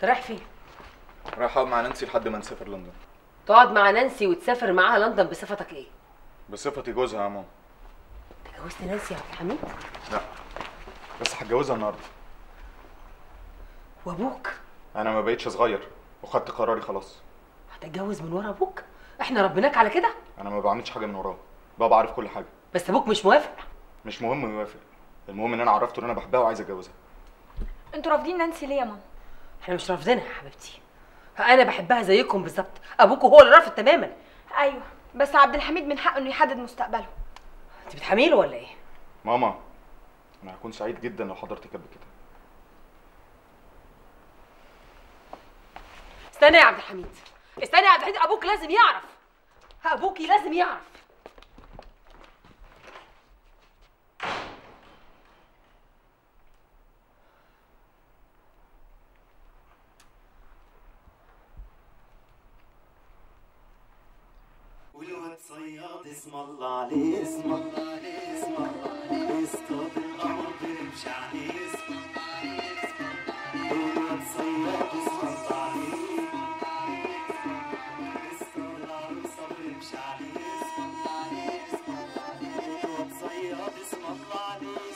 انت رايح فين رايح اقعد مع نانسي لحد ما نسافر لندن تقعد مع نانسي وتسافر معاها لندن بصفتك ايه بصفتي جوزها يا ماما اتجوزت نانسي يا عبد الحميد لا بس هتجوزها النهارده وابوك انا ما بقيتش صغير وخدت قراري خلاص هتتجوز من ورا ابوك احنا ربناك على كده انا ما بعملش حاجه من وراه بابا عارف كل حاجه بس ابوك مش موافق مش مهم يوافق المهم ان انا عرفته ان انا بحبها وعايز اتجوزها انتوا رافضين نانسي ليه يا ماما احنا مش رافضينها يا حبيبتي انا بحبها زيكم بالظبط ابوك هو اللي رافض تماما ايوه بس عبد الحميد من حقه انه يحدد مستقبله انت بتحميله ولا ايه ماما انا هكون سعيد جدا لو حضرتك قبل كده استنى يا عبد الحميد استنى يا عبد الحميد ابوك لازم يعرف ابوكي لازم يعرف والواد صياد اسم الله عليه اسم الله عليه اسم الله عليه اصطاد القمر بيمشي عليه اسم الله عليه اسم الله عليه والواد صياد اسم الله عليه اصطاد العروسة بيمشي عليه اسم الله عليه اسم الله عليه والواد صياد اسم الله عليه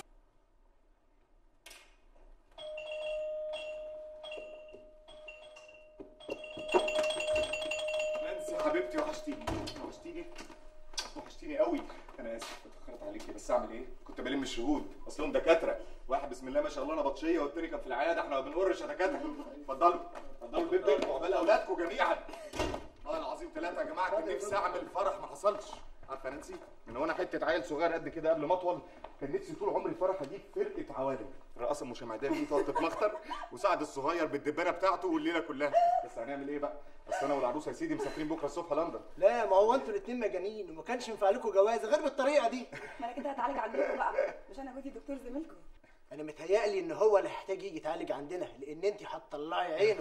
نانسي حبيبتي وحشتيني وحشتيني وحشتيني قوي انا اسف اتاخرت عليكي بس اعمل ايه كنت بلم الشهود اصلهم دكاتره واحد بسم الله ما شاء الله نبطشيه والتاني كان في العياده احنا ما بنقرش يا دكاتره اتفضلوا اتفضلوا البيت بيتكم وعقبال اولادكم جميعا والله العظيم ثلاثه يا جماعه كان نفسي اعمل فرح ما حصلش عارفه يا نانسي من وانا حته عيل صغير قد كده قبل ما اطول كان نفسي طول عمري فرح اجيب فرقه عوالم الرقاصه المشمعديه دي تقعد تتمخطر وسعد الصغير بالدبانه بتاعته والليله كلها بس هنعمل ايه بقى اصل انا والعروسه يا سيدي مسافرين بكره الصبح لندن لا ما هو انتوا الاثنين مجانين وما كانش ينفع لكم جواز غير بالطريقه دي ما انا كده هتعالج عندكم بقى مش انا جوزي دكتور زميلكم انا متهيألي ان هو اللي هيحتاج يجي يتعالج عندنا لان انت هتطلعي عينه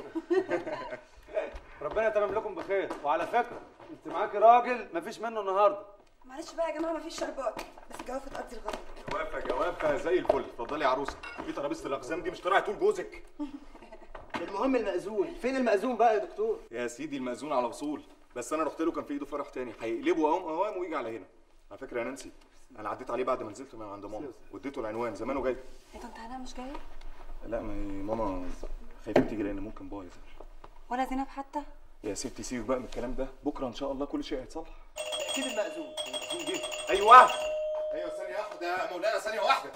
ربنا يتمم لكم بخير وعلى فكره انت معاكي راجل مفيش منه النهارده معلش بقى يا جماعه مفيش شربات بس الجوافه تقضي الغرض جوافه جوافه زي الفل اتفضلي يا عروسه في ترابيزه الاقزام دي مش طلعت طول جوزك المهم المأذون فين المأذون بقى يا دكتور يا سيدي المأذون على وصول بس انا رحت له كان في ايده فرح تاني هيقلبه اوام اوام ويجي على هنا على فكره يا نانسي انا عديت عليه بعد ما نزلت من عند ماما واديته العنوان زمانه جاي هي طنط هنا مش جايه لا ما هي ماما خايفه تيجي لان ممكن بايظ ولا زينب حتى يا ستي سيبك بقى من الكلام ده بكره ان شاء الله كل شيء هيتصلح اكيد المأذون المأذون جه ايوه ايوه ثانيه واحده يا مولانا ثانيه واحده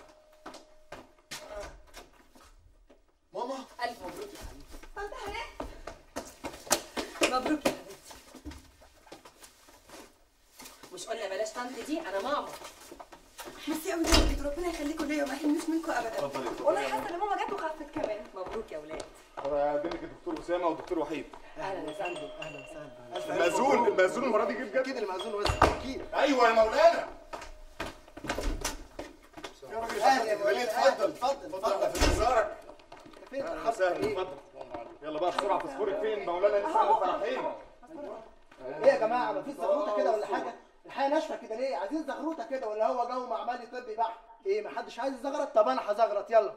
ماما الف مبروك يا حبيبتي طنط هنا مبروك يا حبيبتي مش قلنا بلاش طنط دي انا ماما ميرسي قوي دكتور ربنا يخليكم ليا وما يحرمنيش منكم ابدا اتفضلي اتفضلي والله حاسه ان ماما جت وخفت كمان مبروك يا ولاد هقدم لك الدكتور اسامه والدكتور وحيد اهلا وسهلا اهلا وسهلا ألف المأذون المأذون المره دي جه بجد اكيد المأذون بس اكيد ايوه يا مولانا يا راجل أهلا يا اتفضل مولانا، اتفضل اتفضل، اتفضل احنا في انتظارك فين اهلا الخط وسهلا ايه اتفضل يلا بقى بسرعه تصويرك فين مولانا لسه عنده فرحين ايه يا جماعه مفيش زغروطه كده ولا حاجه الحياه ناشفه كده ليه عايزين زغروطه كده ولا هو جو معملي طبي بحت ايه محدش عايز يزغرط طب انا هزغرط يلا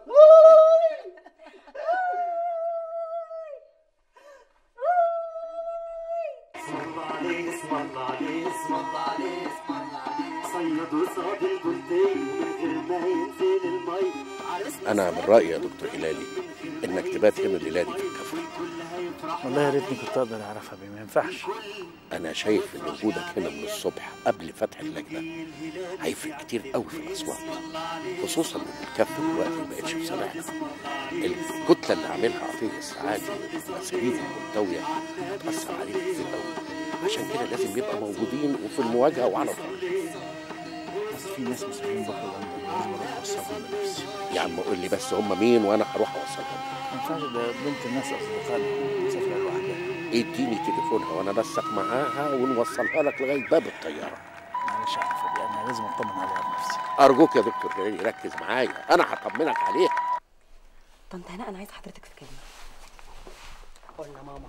اسم الله عليه اسم الله عليه اسم الله عليه اسم الله عليه صياد وصاد البلدية من غير ما ينزل المي عرسنا أنا من رأيي يا دكتور هلالي إنك تبات هنا الليلة دي في الكفر والله يا ريتني كنت اقدر اعرفها بيه ما ينفعش أنا شايف إن وجودك هنا من الصبح قبل فتح اللجنة هيفرق كتير قوي في الأصوات خصوصا إن الكفة دلوقتي ما بقتش في صالحنا الكتلة اللي عاملها عطية السعادة والأساليب المنتوية هتأثر علينا كتير قوي عشان كده لازم نبقى موجودين وفي المواجهة وعلى طول بس في ناس مسافرين بكره لندن لازم اروح اوصلهم بنفسي يا عم قول لي بس هم مين وأنا هروح أوصلهم ما ينفعش ده بنت الناس اصدقائنا مسافره لوحدها اديني تليفونها وأنا انسق معاها ونوصلها لك لغاية باب الطيارة معلش يا عم فادي انا لازم اطمن عليها بنفسي أرجوك يا دكتور هلالي ركز معايا أنا هطمنك عليها طنط هنا انا عايزه حضرتك في كلمه قلنا ماما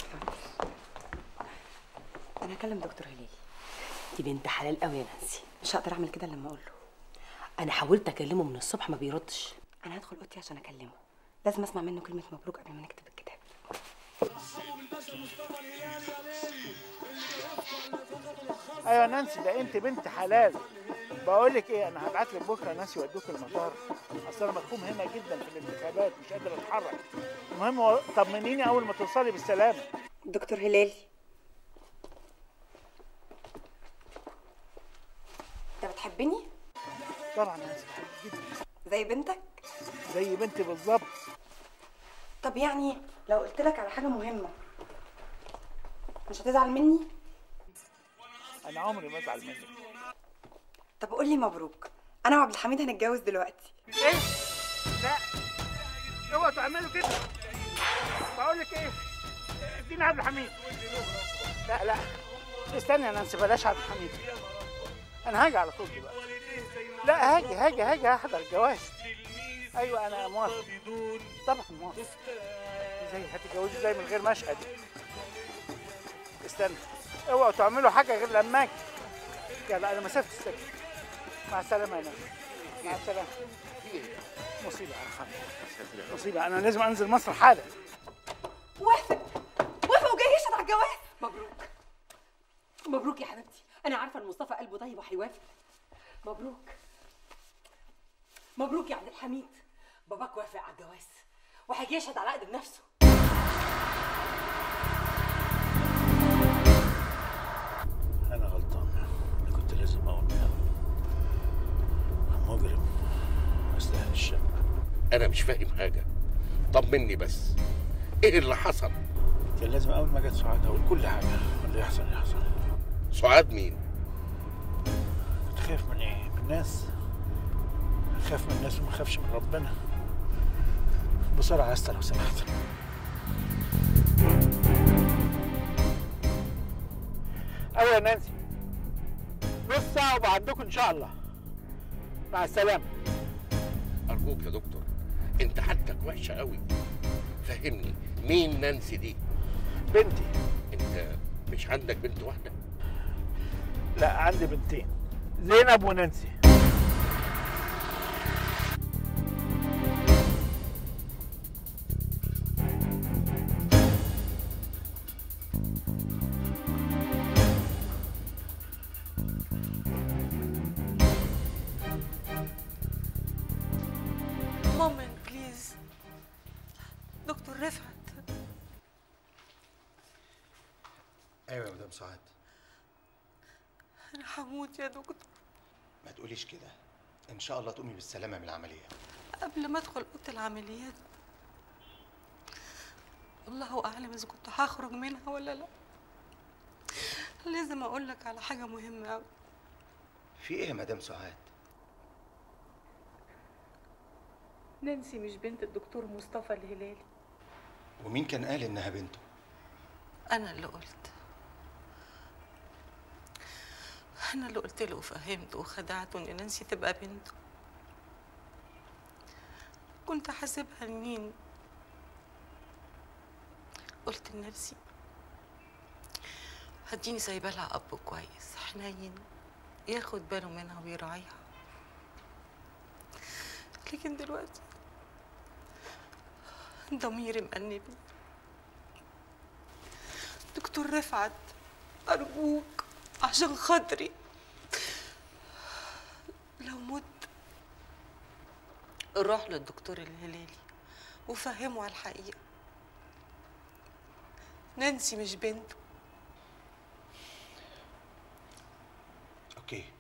انا هكلم دكتور هلالي دي بنت حلال قوي يا نانسي مش هقدر اعمل كده إلا لما اقول له انا حاولت اكلمه من الصبح ما بيردش انا هدخل اوضتي عشان اكلمه لازم اسمع منه كلمه مبروك قبل ما نكتب الكتاب ايوه نانسي ده انت بنت حلال بقول لك ايه انا هبعت لك بكره ناس يودوك المطار اصل انا مخوم هنا جدا في الانتخابات مش قادر اتحرك المهم هو- طمنيني اول ما توصلي بالسلامه دكتور هلال انت بتحبني طبعا نانسي بحبك جدا زي بنتك زي بنتي بالظبط طب يعني لو قلت لك على حاجه مهمه مش هتزعل مني انا عمري ما ازعل منك طب قول لي مبروك انا وعبد الحميد هنتجوز دلوقتي ايه لا اوعوا تعملوا كده بقول لك ايه اديني عبد الحميد لا لا استنى يا نانسي بلاش عبد الحميد انا هاجي على طول دلوقتي لا هاجي هاجي هاجي احضر الجواز ايوه انا موافق طبعا موافق ازاي هتتجوزي ازاي من غير مشهد استنى اوعوا تعملوا حاجه غير لما اجي يلا انا مسافه السكه مع السلامه يا نانسي مع السلامه مصيبه يا محمد مصيبه انا لازم انزل مصر حالا وافق وافق وجاي يشهد على الجواز مبروك مبروك يا حبيبتي انا عارفه ان مصطفى قلبه طيب وهيوافق مبروك مبروك يا عبد الحميد باباك وافق على الجواز وهيجي يشهد على عقد بنفسه انا غلطان انا كنت لازم اقول منها مجرم ما استاهلش الشقه انا مش فاهم حاجه طمني بس ايه اللي حصل كان لازم اول ما جت سعاد اقول كل حاجه اللي يحصل يحصل سعاد مين كنت خايف من ايه من الناس خاف من الناس وما خافش من ربنا بسرعه يا اسطى لو سمحت ايوه يا نانسي نص ساعه وابقى عندكم ان شاء الله مع السلامه ارجوك يا دكتور انت حالتك وحشه قوي فهمني مين نانسي دي بنتي انت مش عندك بنت واحده لا عندي بنتين زينب ونانسي ماما بليز دكتور رفعت ايوه يا مدام سعاد انا هموت يا دكتور ما تقوليش كده ان شاء الله تقومي بالسلامه من العمليه قبل ما ادخل اوضه العمليات الله اعلم اذا كنت هخرج منها ولا لا لازم اقول لك على حاجه مهمه قوي في ايه يا مدام سعاد نانسي مش بنت الدكتور مصطفى الهلالي ومين كان قال انها بنته انا اللي قلت انا اللي قلت له وفهمته وخدعته ان نانسي تبقى بنته كنت حاسبها لمين قلت لنفسي هديني سايبه لها اب كويس حنين ياخد باله منها ويراعيها لكن دلوقتي ضميري مأنبني دكتور رفعت أرجوك عشان خاطري لو مت روح للدكتور الهلالي وفهمه على الحقيقة نانسي مش بنته اوكي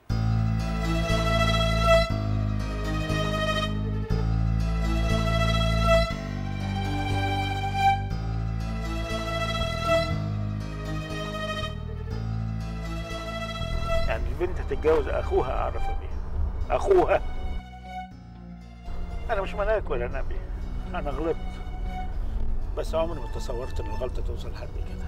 يعني البنت تتجوز اخوها اعرف بيها اخوها انا مش ملاك ولا نبي انا غلطت بس عمري ما تصورت ان الغلطه توصل لحد كده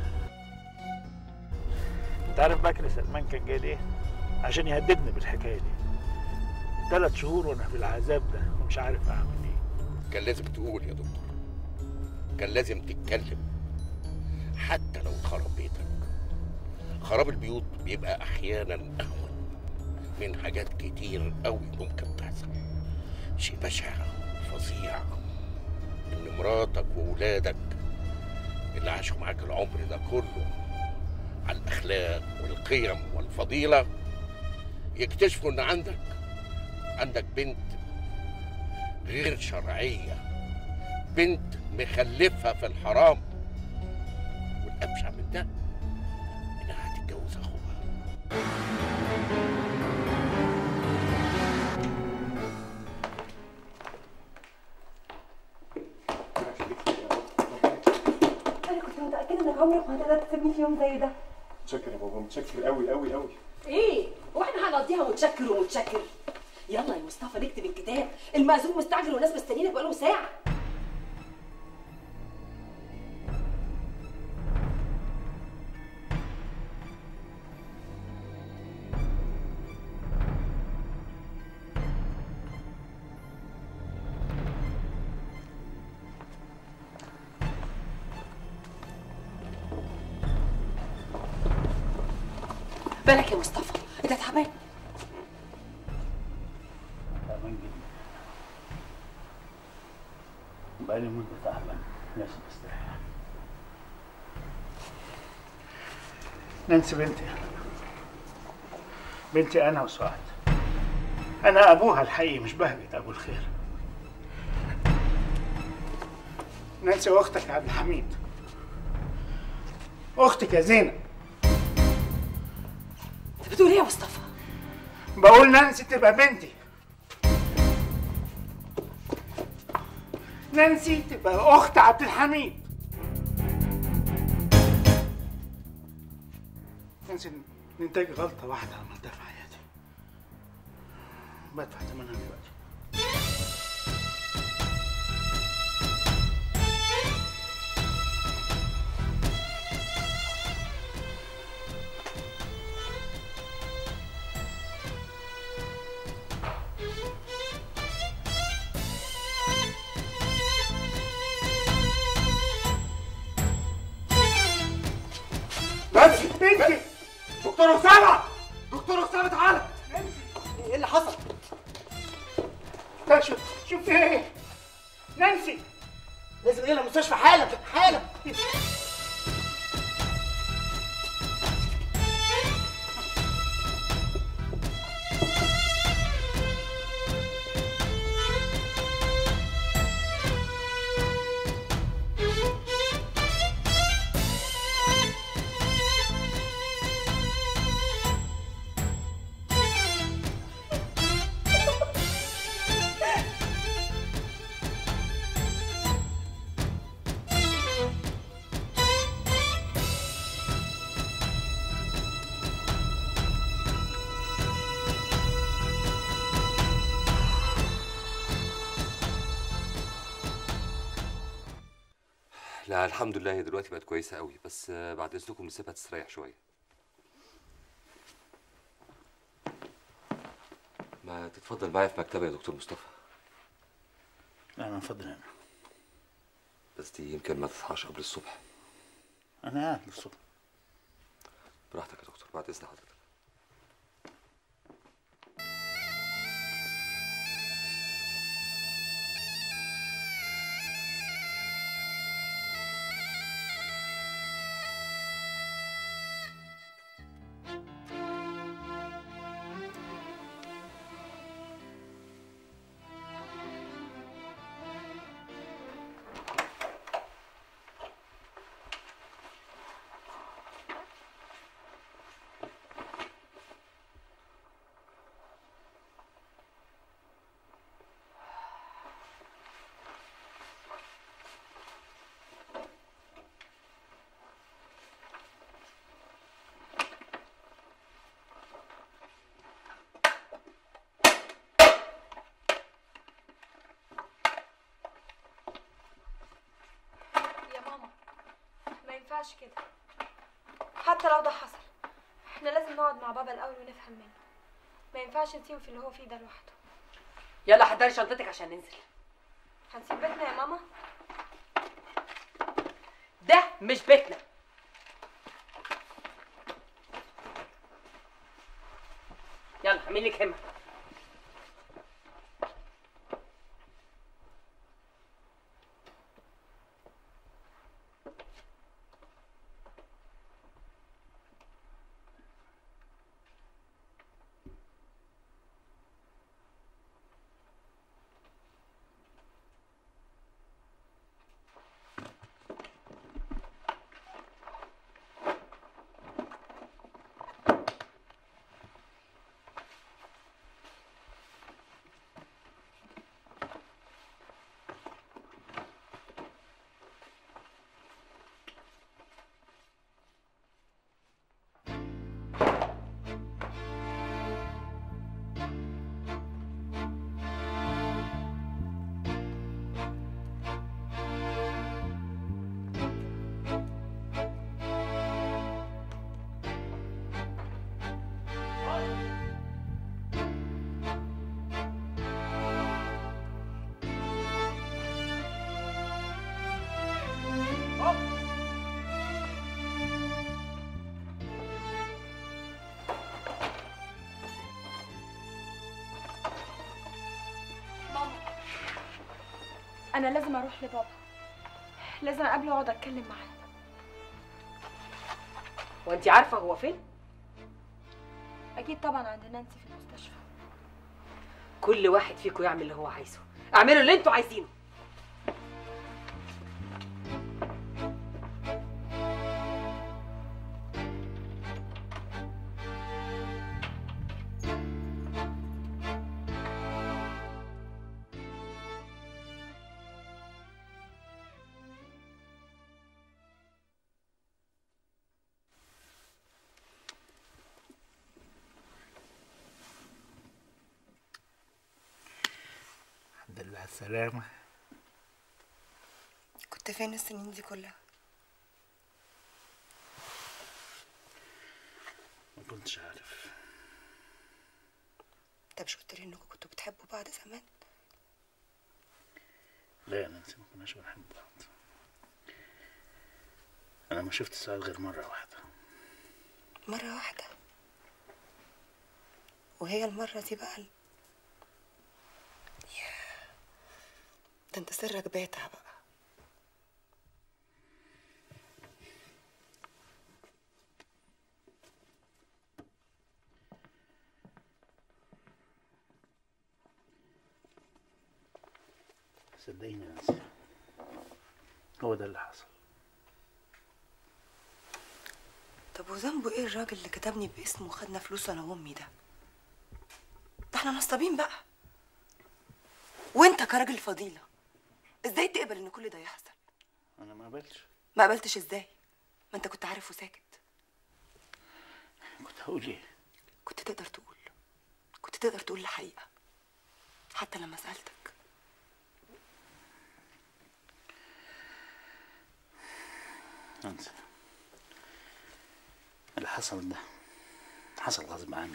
انت عارف بكر سلمان كان جاي ليه عشان يهددني بالحكايه دي ثلاث شهور وانا في العذاب ده ومش عارف اعمل ايه كان لازم تقول يا دكتور كان لازم تتكلم حتى لو خرب بيتك خراب البيوت بيبقى احيانا اهون من حاجات كتير قوي ممكن تحصل شيء بشع فظيع ان مراتك وولادك اللي عاشوا معاك العمر ده كله على الاخلاق والقيم والفضيله يكتشفوا ان عندك عندك بنت غير شرعيه بنت مخلفه في الحرام والابشع من ده انها هتتجوز اخوها انا كنت متاكده انك عمرك ما هتقدر تسيبني في يوم زي ده متشكر يا بابا متشكر قوي قوي قوي ايه هو احنا هنقضيها متشكر ومتشكر يلا يا مصطفى نكتب الكتاب المأذون مستعجل والناس مستنيينك بقالهم ساعه بالك يا مصطفى انت تعبان تعبان جدا بقالي مدة تعبان لازم استريح نانسي بنتي بنتي أنا وسعاد أنا أبوها الحقيقي مش بهجت أبو الخير نانسي وأختك يا عبد الحميد أختك يا زينب بتقول ايه يا مصطفى بقول نانسي تبقى بنتي نانسي تبقى اخت عبد الحميد نانسي نتاج غلطه واحده عملتها في حياتي بدفع ثمنها دلوقتي نانسي بنتي دكتور اسامه دكتور اسامه تعالى ايه اللي حصل؟ تعال شوف شوف في ايه نانسي لازم نجي المستشفى حالا حالا لا الحمد لله هي دلوقتي بقت كويسه قوي بس آه، بعد اذنكم نسيبها تستريح شويه ما تتفضل معايا في مكتبي يا دكتور مصطفى لا انا افضل انا بس دي يمكن ما تصحاش قبل الصبح انا قاعد للصبح براحتك يا دكتور بعد اذن حضرتك يا ماما ما ينفعش كده حتى لو ده حصل احنا لازم نقعد مع بابا الاول ونفهم منه ما ينفعش نسيبه في اللي هو فيه ده لوحده يلا حضري شنطتك عشان ننزل هنسيب بيتنا يا ماما ده مش بيتنا يلا اعمل لك همه انا لازم اروح لبابا لازم اقابله واقعد اتكلم معاه وانت عارفه هو فين اكيد طبعا عند نانسي في المستشفى كل واحد فيكم يعمل اللي هو عايزه اعملوا اللي انتوا عايزينه الحمد لله على السلامة كنت فين السنين دي كلها ما كنتش عارف انت مش قلت لي انكم كنتوا بتحبوا بعض زمان لا يا نانسي ما كناش بنحب بعض أنا ما شفت سعاد غير مرة واحدة مرة واحدة وهي المرة دي بقى ال- ياه. ده انت سرك باتع بقى صدقيني يا نانسي هو ده اللي حصل طب وذنبه ايه الراجل اللي كتبني باسمه وخدنا فلوس انا وامي ده ده احنا نصابين بقى وانت كراجل فضيلة ازاي تقبل ان كل ده يحصل أنا ما قبلتش ما قبلتش ازاي ما انت كنت عارف وساكت كنت هقول إيه كنت تقدر تقول كنت تقدر تقول الحقيقة حتى لما سألتك نانسي اللي حصل ده حصل غصب عني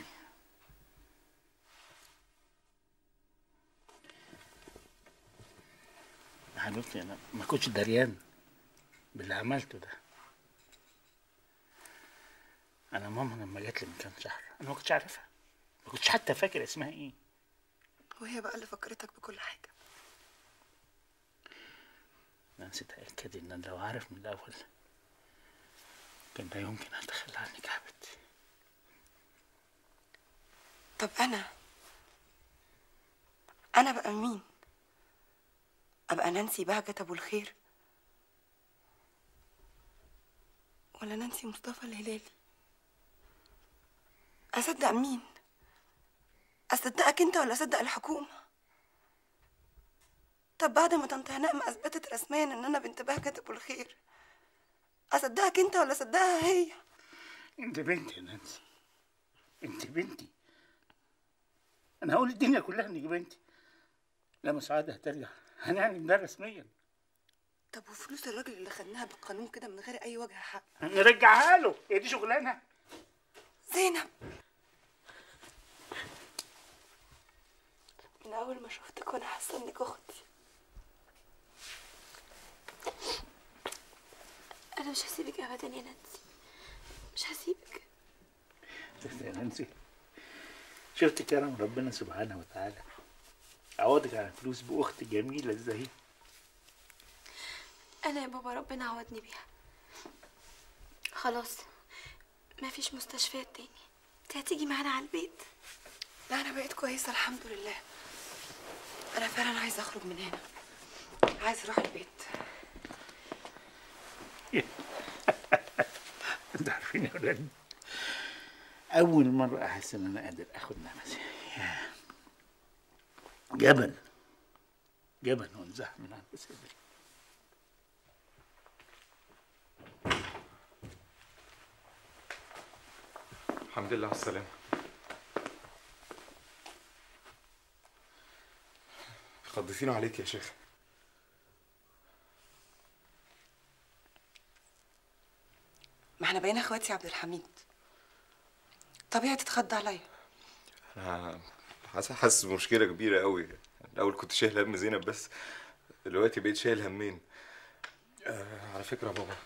يا حبيبتي انا ما كنتش دريان باللي عملته ده انا ماما لما جات لي من كام شهر انا ما كنتش عارفها ما كنتش حتى فاكر اسمها ايه وهي بقى اللي فكرتك بكل حاجة نانسي تأكدي ان أنا لو عارف من الاول كان لا يمكن اتخلى عنك يا حبيبتي طب انا انا بقى مين ابقى نانسي بهجت ابو الخير ولا نانسي مصطفى الهلالي اصدق مين اصدقك انت ولا اصدق الحكومه طب بعد ما طنط هناء ما اثبتت رسميا ان انا بنت بهجت ابو الخير اصدقك انت ولا اصدقها هي انت بنتي يا نانسي انت بنتي انا هقول الدنيا كلها انك بنتي لما سعاد هترجع هنعلم ده رسميا طب وفلوس الراجل اللي خدناها بالقانون كده من غير اي وجه حق نرجعها له هي دي شغلانه زينب من اول ما شفتك وانا حاسه انك اختي انا مش هسيبك ابدا يا نانسي مش هسيبك شفت يا نانسي شفت كرم ربنا سبحانه وتعالى عوضك على فلوس باخت جميله ازاي انا يا بابا ربنا عوضني بيها خلاص مفيش مستشفيات تاني انت هتيجي معانا على البيت لا انا بقيت كويسه الحمد لله انا فعلا عايزه اخرج من هنا عايزه اروح البيت انتوا عارفين يا ولاد اول مره احس ان انا قادر اخد نفسي ياه. جبل جبل وانزح من عند صدري الحمد لله على السلامة خضتينا عليك يا شيخ ما احنا بقينا اخواتي يا عبد الحميد طبيعي تتخض عليا انا حاسس حاسس بمشكلة كبيرة قوي الاول كنت شايل هم زينب بس دلوقتي بقيت شايل همين آه على فكرة يا بابا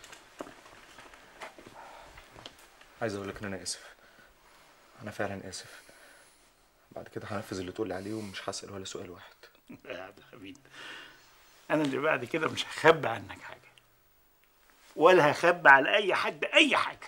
عايز اقول لك ان انا اسف انا فعلا اسف بعد كده هنفذ اللي تقول لي عليه ومش هسأل ولا سؤال واحد يا عبد الحميد انا اللي بعد كده مش هخبي عنك حاجه ولا هخبي على اي حد اي حاجه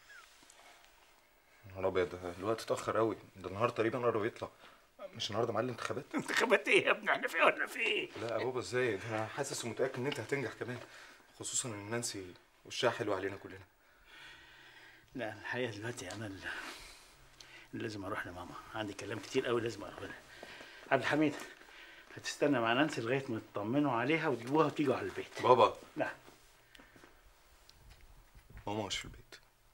نهار ابيض الوقت اتاخر قوي ده النهار تقريبا قرب يطلع مش النهارده معلم انتخابات انتخابات ايه يا ابني احنا في ولا في ايه لا يا بابا ازاي ده انا حاسس ومتاكد ان انت هتنجح كمان خصوصا ان نانسي وشها حلو علينا كلنا لا الحقيقه دلوقتي انا اللي لازم اروح لماما عندي كلام كتير قوي لازم اروح لها عبد الحميد هتستنى مع نانسي لغايه ما تطمنوا عليها وتجيبوها وتيجوا على البيت بابا لا ماما مش في البيت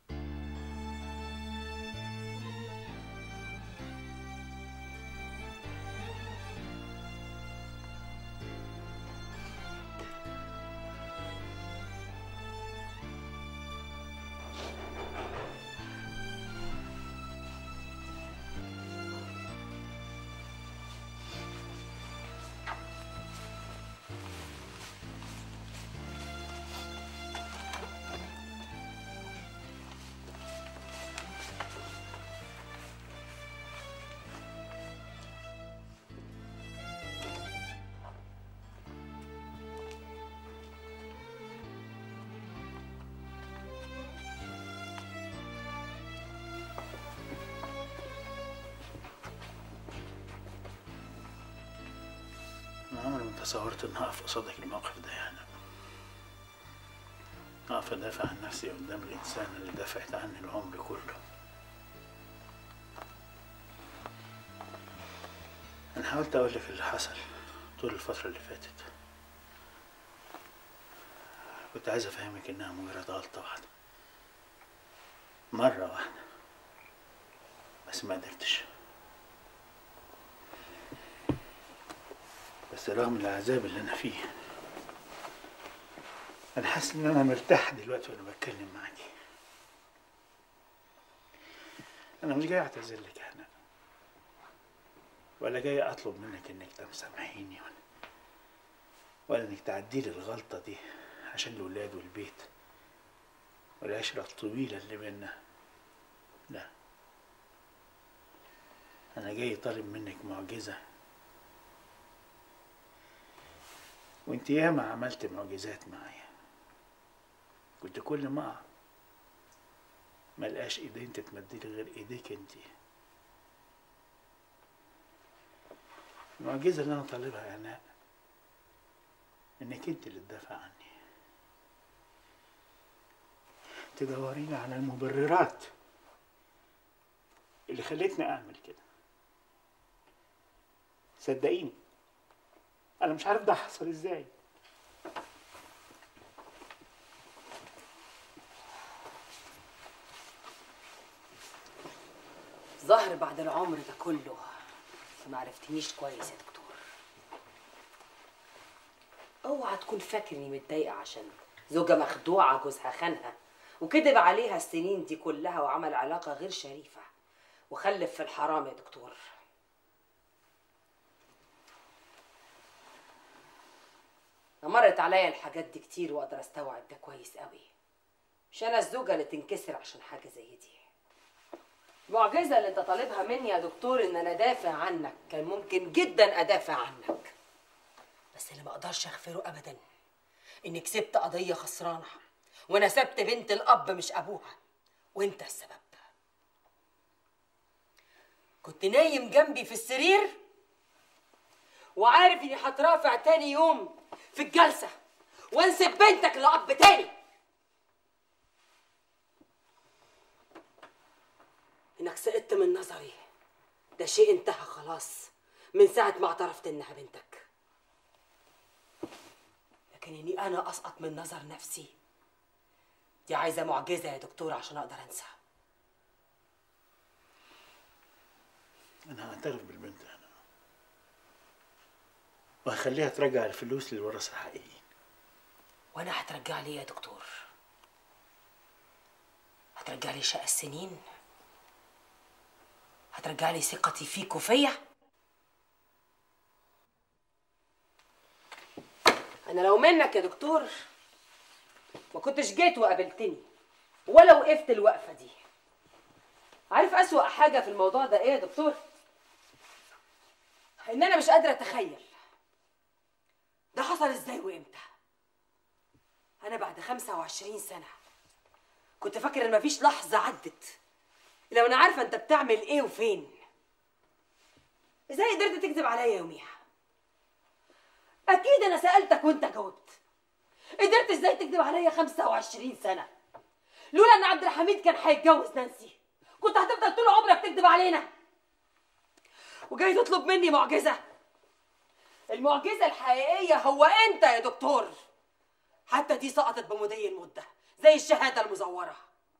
انا عمري ما تصورت ان هقف قصادك الموقف ده يعني اقف ادافع عن نفسي قدام الانسان اللي دافعت عني العمر كله انا حاولت اقول لك اللي حصل طول الفترة اللي فاتت كنت عايز افهمك انها مجرد غلطة واحدة مرة واحدة بس ما قدرتش بس رغم العذاب اللي انا فيه انا حاسس ان انا مرتاح دلوقتي وانا بتكلم معاكي انا مش جاي اعتذر لك يا هنا ولا جاي اطلب منك انك تسامحيني ولا ولا انك تعدي لي الغلطه دي عشان الولاد والبيت والعشره الطويله اللي بينا لا انا جاي طالب منك معجزه وانت ياما عملت معجزات معايا كنت كل ما اقع ملقاش ايدين تتمدلي غير ايديك انت المعجزة اللي انا طالبها يا ناء انك انت اللي تدافع عني تدوريني على المبررات اللي خلتني اعمل كده صدقيني انا مش عارف ده حصل ازاي ظهر بعد العمر ده كله ما عرفتنيش كويس يا دكتور اوعى تكون فاكرني متضايقه عشان زوجة مخدوعة جوزها خانها وكذب عليها السنين دي كلها وعمل علاقة غير شريفة وخلف في الحرام يا دكتور مرت عليا الحاجات دي كتير واقدر استوعب ده كويس قوي مش انا الزوجة اللي تنكسر عشان حاجة زي دي المعجزة اللي انت طالبها مني يا دكتور ان انا ادافع عنك كان ممكن جدا ادافع عنك بس اللي ما اقدرش اغفره ابدا اني كسبت قضية خسرانة وانا سبت بنت الاب مش ابوها وانت السبب كنت نايم جنبي في السرير وعارف اني هترافع تاني يوم في الجلسة وانسب بنتك لأب تاني انك سقطت من نظري ده شيء انتهى خلاص من ساعة ما اعترفت انها بنتك لكن اني انا اسقط من نظر نفسي دي عايزة معجزة يا دكتور عشان اقدر انسى انا هعترف بالبنت انا وهخليها ترجع الفلوس للورثة الحقيقيين وانا هترجع لي يا دكتور هترجع لي شقى السنين هترجع لي ثقتي فيك وفيا انا لو منك يا دكتور ما كنتش جيت وقابلتني ولا وقفت الوقفه دي عارف اسوأ حاجه في الموضوع ده ايه يا دكتور ان انا مش قادره اتخيل ده حصل ازاي وامتى انا بعد 25 سنه كنت فاكر ان مفيش لحظه عدت لو انا عارفه انت بتعمل ايه وفين ازاي قدرت تكذب عليا يوميها اكيد انا سالتك وانت جاوبت قدرت ازاي تكذب عليا 25 سنه لولا ان عبد الحميد كان هيتجوز نانسي كنت هتفضل طول عمرك تكذب علينا وجاي تطلب مني معجزه المعجزه الحقيقيه هو انت يا دكتور حتى دي سقطت بمضي المده زي الشهاده المزوره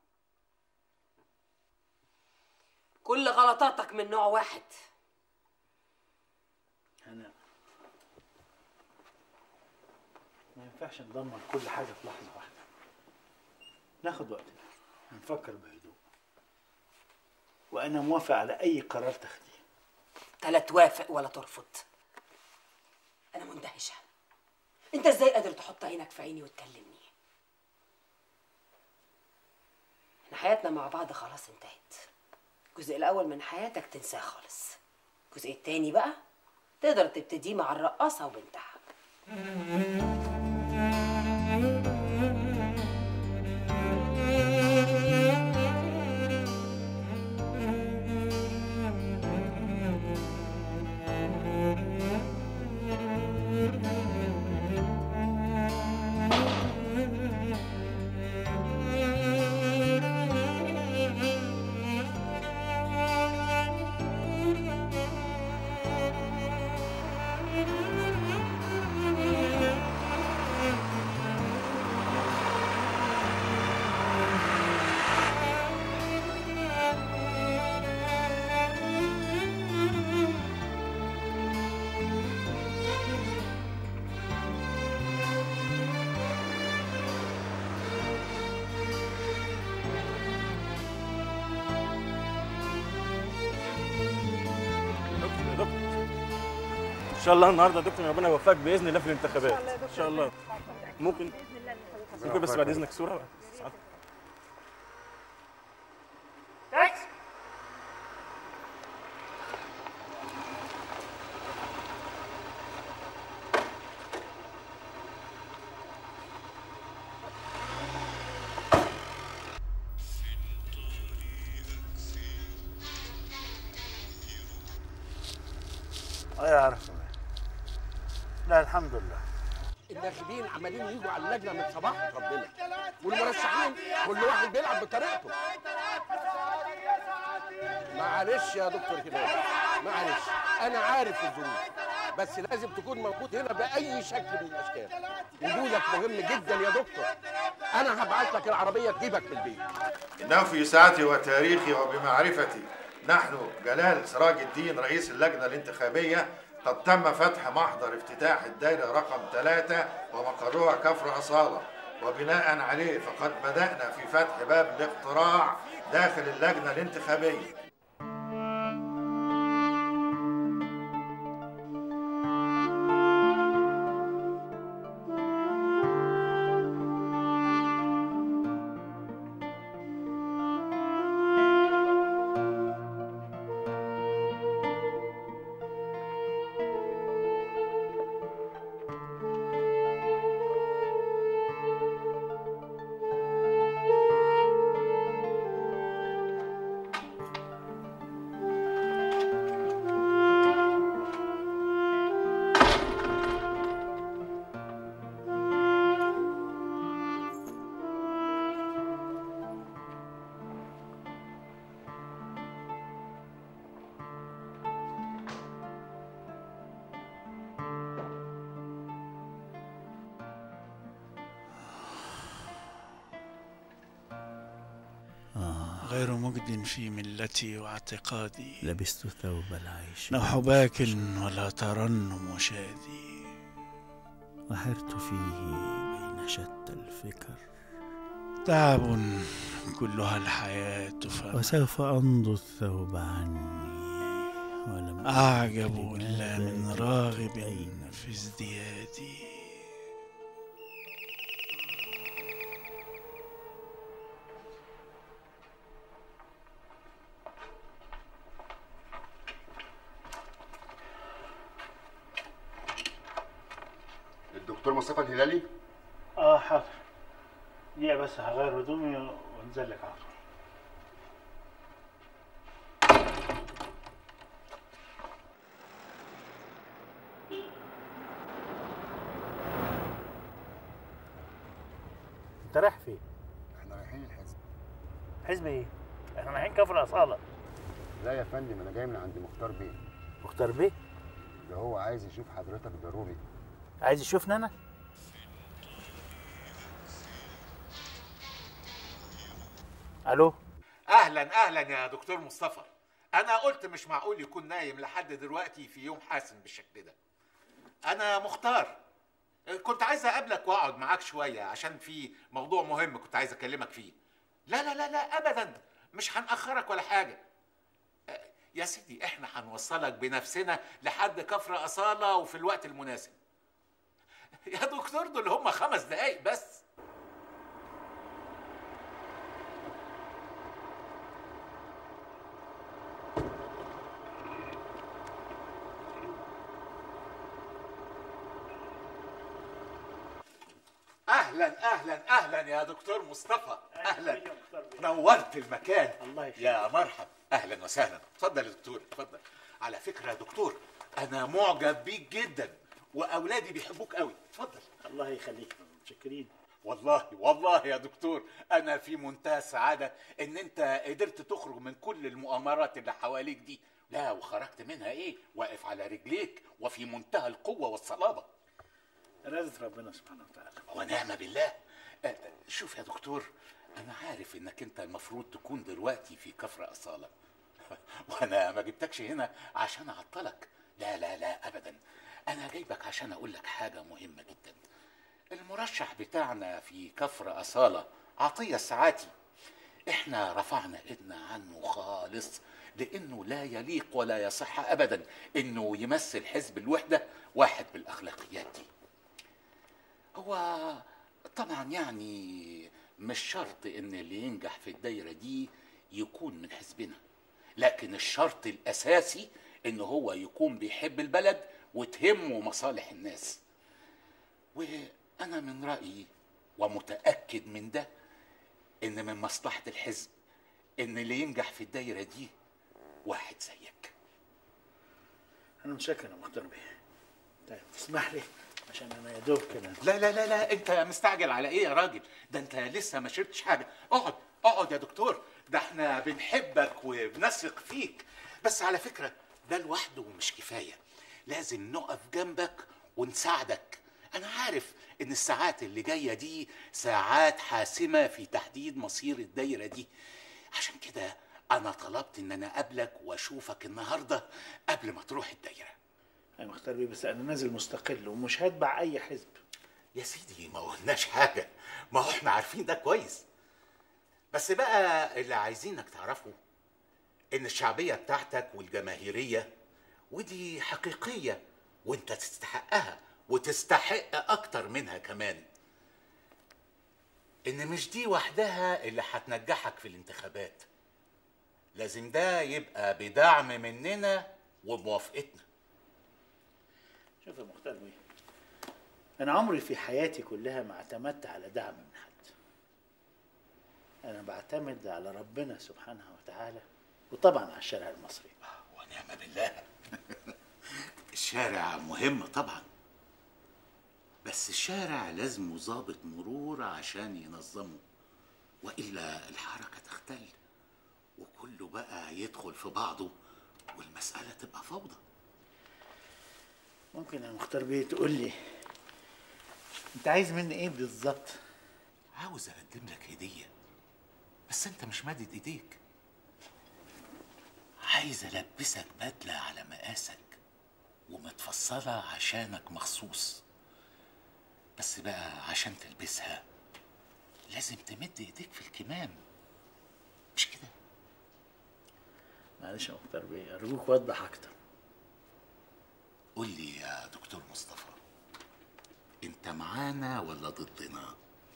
كل غلطاتك من نوع واحد هنا ما ينفعش ندمر كل حاجة في لحظة واحدة ناخد وقتنا ونفكر بهدوء وأنا موافق على أي قرار تاخديه لا توافق ولا ترفض انا مندهشه انت ازاي قادر تحط عينك في عيني وتكلمني احنا حياتنا مع بعض خلاص انتهت الجزء الاول من حياتك تنساه خالص الجزء التاني بقى تقدر تبتديه مع الرقاصه وبنتها دكتور يا دكتور ان شاء الله النهارده يا دكتور ربنا يوفقك باذن الله في الانتخابات ان شاء الله ممكن ممكن بس بعد اذنك صوره سعادتك. اه يا عارف لا الحمد لله الناخبين عمالين يجوا على اللجنه من صباح ربنا والمرشحين كل واحد بيلعب بطريقته معلش يا دكتور هلال معلش انا عارف الظروف بس لازم تكون موجود هنا باي شكل من الاشكال وجودك مهم جدا يا دكتور انا هبعت لك العربيه تجيبك من البيت إنه في سعتي وتاريخي وبمعرفتي نحن جلال سراج الدين رئيس اللجنة الانتخابية قد تم فتح محضر افتتاح الدائرة رقم ثلاثة ومقرها كفر أصالة وبناء عليه فقد بدأنا في فتح باب الاقتراع داخل اللجنة الانتخابية غير مجد في ملتي واعتقادي لبست ثوب العيش نوح باك ولا ترنم شادي وحرت فيه بين شتى الفكر تعب كلها الحياة فما وسوف أمضي الثوب عني ولم أعجب إلا من راغب في ازديادي مصطفى الهلالي اه حاضر دقيقة بس هغير هدومي وانزل لك على طول انت رايح فين؟ احنا رايحين الحزب حزب ايه؟ احنا رايحين كفر اصالة لا يا فندم انا جاي من عند مختار بيه مختار بيه ده هو عايز يشوف حضرتك ضروري عايز يشوفني انا؟ الو اهلا اهلا يا دكتور مصطفى انا قلت مش معقول يكون نايم لحد دلوقتي في يوم حاسم بالشكل ده انا مختار كنت عايز اقابلك واقعد معاك شويه عشان في موضوع مهم كنت عايز اكلمك فيه لا لا لا لا ابدا مش هنأخرك ولا حاجه أه، يا سيدي احنا هنوصلك بنفسنا لحد كفر اصاله وفي الوقت المناسب يا دكتور دول هم خمس دقايق بس اهلا اهلا اهلا يا دكتور مصطفى اهلا نورت المكان الله يخليك يا مرحب اهلا وسهلا اتفضل يا دكتور اتفضل على فكره يا دكتور انا معجب بيك جدا واولادي بيحبوك قوي اتفضل الله يخليك متشكرين والله والله يا دكتور انا في منتهى السعاده ان انت قدرت تخرج من كل المؤامرات اللي حواليك دي لا وخرجت منها ايه واقف على رجليك وفي منتهى القوه والصلابه رزق ربنا سبحانه وتعالى ونعم بالله أه، شوف يا دكتور انا عارف انك انت المفروض تكون دلوقتي في كفر اصاله وانا ما جبتكش هنا عشان اعطلك لا لا لا ابدا انا جايبك عشان اقول لك حاجه مهمه جدا المرشح بتاعنا في كفر اصاله عطيه الساعاتي احنا رفعنا ايدنا عنه خالص لانه لا يليق ولا يصح ابدا انه يمثل حزب الوحده واحد بالاخلاقيات دي هو طبعا يعني مش شرط ان اللي ينجح في الدايره دي يكون من حزبنا لكن الشرط الاساسي ان هو يكون بيحب البلد وتهمه مصالح الناس وانا من رايي ومتاكد من ده ان من مصلحه الحزب ان اللي ينجح في الدايره دي واحد زيك انا متشكر يا مختار بيه طيب تسمح لي عشان انا يا دوب كده لا لا لا لا انت مستعجل على ايه يا راجل ده انت لسه ما شربتش حاجه اقعد اقعد يا دكتور ده احنا بنحبك وبنثق فيك بس على فكره ده لوحده مش كفايه لازم نقف جنبك ونساعدك انا عارف ان الساعات اللي جايه دي ساعات حاسمه في تحديد مصير الدايره دي عشان كده انا طلبت ان انا اقابلك واشوفك النهارده قبل ما تروح الدايره يا مختار بيه بس انا نازل مستقل ومش هتبع اي حزب يا سيدي ما قلناش حاجة ما هو احنا عارفين ده كويس بس بقى اللي عايزينك تعرفه ان الشعبية بتاعتك والجماهيرية ودي حقيقية وانت تستحقها وتستحق اكتر منها كمان ان مش دي وحدها اللي هتنجحك في الانتخابات لازم ده يبقى بدعم مننا وبموافقتنا شوف يا مختار بيه انا عمري في حياتي كلها ما اعتمدت على دعم من حد انا بعتمد على ربنا سبحانه وتعالى وطبعا على الشارع المصري ونعم بالله الشارع مهم طبعا بس الشارع لازم ضابط مرور عشان ينظمه والا الحركه تختل وكله بقى يدخل في بعضه والمساله تبقى فوضى ممكن يا مختار بيه تقول لي انت عايز مني ايه بالظبط عاوز اقدم لك هديه بس انت مش مادد ايديك عايز البسك بدله على مقاسك ومتفصله عشانك مخصوص بس بقى عشان تلبسها لازم تمد ايديك في الكمام مش كده معلش يا مختار بيه ارجوك وضح اكتر قول لي يا دكتور مصطفى انت معانا ولا ضدنا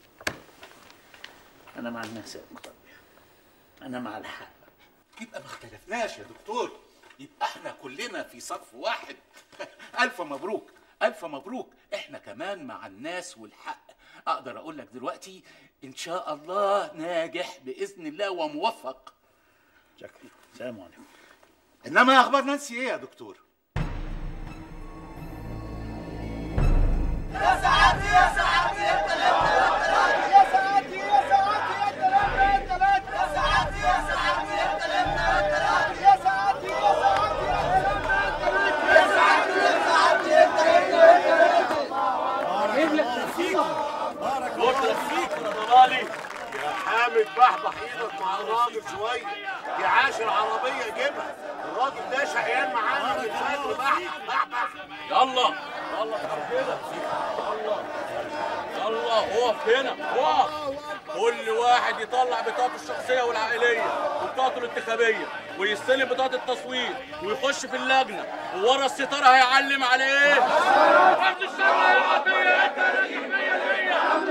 انا مع الناس يا مختار بيه انا مع الحق يبقى ما اختلفناش يا دكتور يبقى احنا كلنا في صف واحد الف مبروك الف مبروك احنا كمان مع الناس والحق اقدر اقول لك دلوقتي ان شاء الله ناجح باذن الله وموفق شكرا سلام عليكم انما اخبار نانسي ايه يا دكتور يا سعادتي يا سعادتي يا تلاتة يا سعادتي يا سعادتي يا تلاتة يا تلاتة يا سعادتي يا سعادتي يا تلاتة يا سعادتي يا سعادتي يا سعادتي يا سعادتي يا تلاتة بارك الله فيكم بارك الله فيكم يا ضلالي يا حامد بحبح ايدك مع الراجل شويه دي عاشر عربيه جيبها الراجل ده شقيان معانا من الفجر بحبح بحبح يلا يلا كده يلا يلا اقف هنا اقف كل واحد يطلع بطاقته الشخصيه والعائليه وبطاقته الانتخابيه ويستلم بطاقه التصويت ويخش في اللجنه وورا الستاره هيعلم على ايه؟ فرد الشرع يا عطيه انت ناجح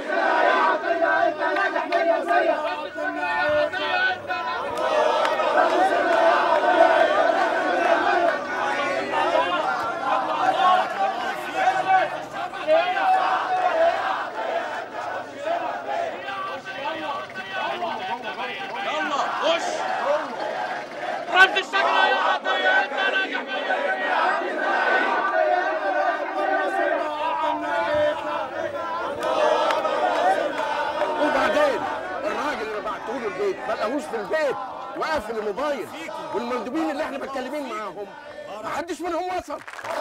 100% يلا خش رمز الشجره يا عطيه انت ناجح 100% وبعدين الراجل اللي بعته له البيت ما لقاهوش في البيت وقافل الموبايل والمندوبين اللي احنا متكلمين معاهم ما حدش منهم وصل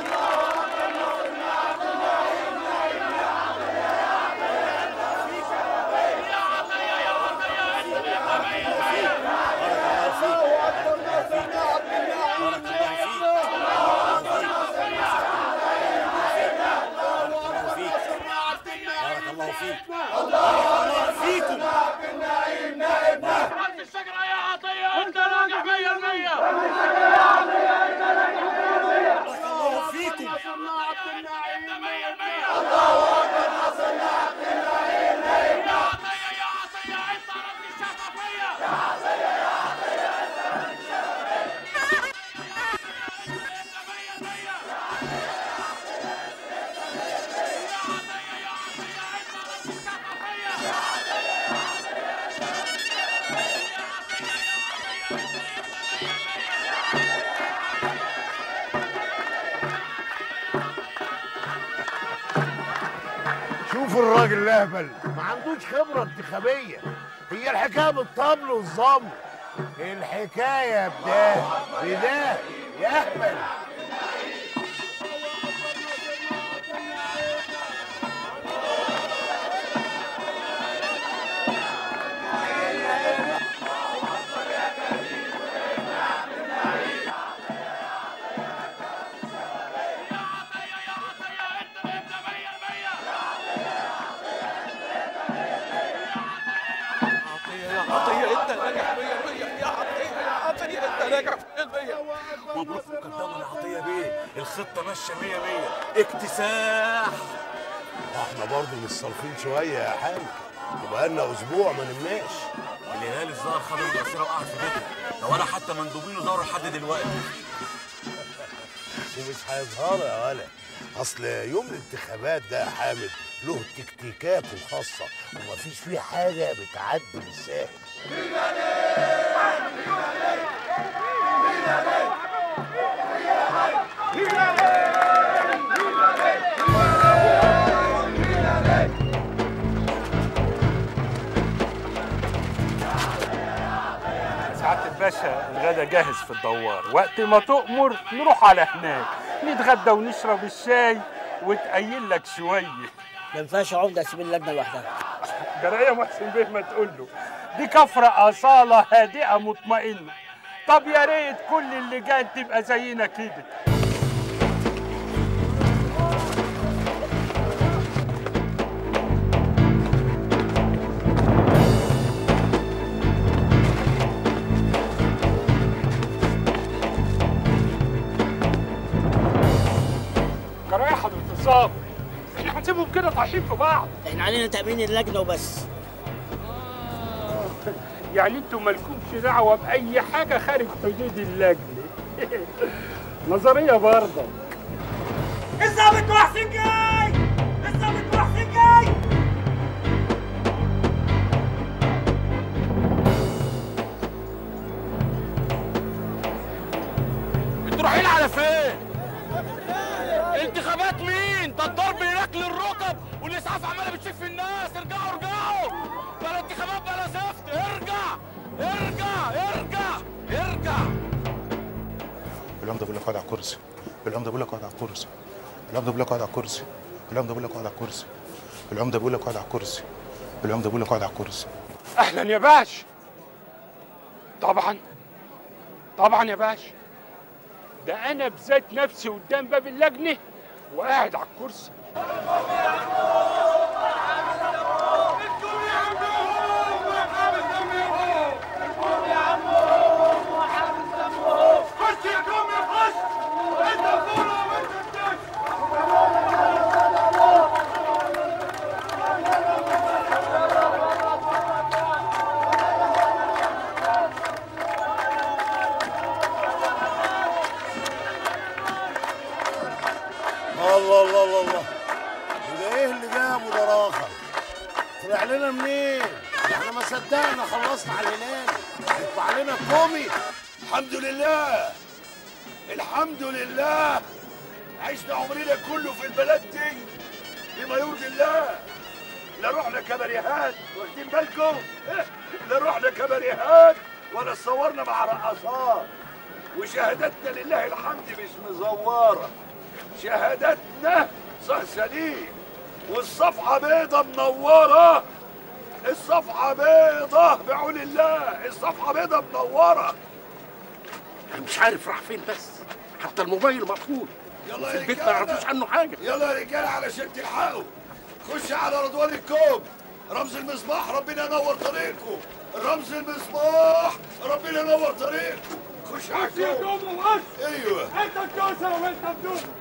بارك الله فيك بارك الله فيكم رمز الشجره يا عطيه انت ناجح 100% بارك الله فيكم شوفوا الراجل الاهبل ما عندوش خبره انتخابيه هي الحكايه بالطبل والظبل الحكايه بده بده يا اهبل يا عطيه انت ناجح 100% يا عطيه يا عطيه انت ناجح 100% مبروك مقدما يا عطيه بيه الخطه ماشيه 100 100 اكتساح احنا برضه مش صالفين شويه يا حامد يبقى لنا اسبوع ما نمناش الهلال الظاهر خد المقصره وقعد في بيته لو انا حتى مندوبينه ظهروا لحد دلوقتي ومش هيظهروا يا ولا اصل يوم الانتخابات ده يا حامد له تكتيكاته الخاصه ومفيش فيه حاجه بتعدي بالساهل سعادة الباشا الغدا جاهز في الدوار وقت ما تؤمر نروح على هناك نتغدى ونشرب الشاي وتقيل لك شوية ما ينفعش عمده اسيب اللجنه لوحدها جرايه محسن بيه ما تقول له دي كفرة أصالة هادئة مطمئنة طب يا ريت كل اللي جاي تبقى زينا كده جرايه حضرة الظابط احنا هنسيبهم كده طايحين في بعض احنا علينا تامين اللجنه وبس يعني انتوا مالكمش دعوه باي حاجه خارج حدود اللجنه نظريه برضه الظابط محسن جاي الظابط محسن جاي انتوا رايحين على فين؟ انتخابات مين؟ ده الضرب هناك للركب والاسعاف عماله بتشوف في الناس ارجعوا ارجعوا بلا انتخابات بلا زفت ارجع ارجع ارجع ارجع العمده بيقول لك اقعد على الكرسي العمده بيقول لك اقعد على الكرسي العمده بيقول لك اقعد على الكرسي العمده بيقول لك اقعد على الكرسي العمده بيقول لك اقعد على الكرسي العمده بيقول لك اقعد على الكرسي اهلا يا باشا طبعا طبعا يا باشا ده انا بذات نفسي قدام باب اللجنه وقاعد على الكرسي خش يا كومي خش انت كوره وانت الله الله الله الله وده ايه اللي جابه ده راخر طلع لنا منين ده احنا ما صدقنا خلصنا على الهلال يطلع لنا كومي الحمد لله الحمد لله عشنا عمرنا كله في البلد دي بما يرضي الله لا رحنا كباريهات واخدين بالكم لا رحنا كباريهات ولا صورنا مع رقصات وشهادتنا لله الحمد مش مزوره شهادتنا صح سليم والصفحه بيضه منوره الصفحه بيضه بعون الله الصفحه بيضه منوره انا مش عارف راح فين بس حتى الموبايل مقفول يلا في يا البيت ما رجالة. يعرفوش عنه حاجه يلا يا رجاله علشان تلحقوا خش على رضوان الكوم رمز المصباح ربنا ينور طريقكم رمز المصباح ربنا ينور طريقكم خش على الكوم ايوه انت الكوسه وانت بدون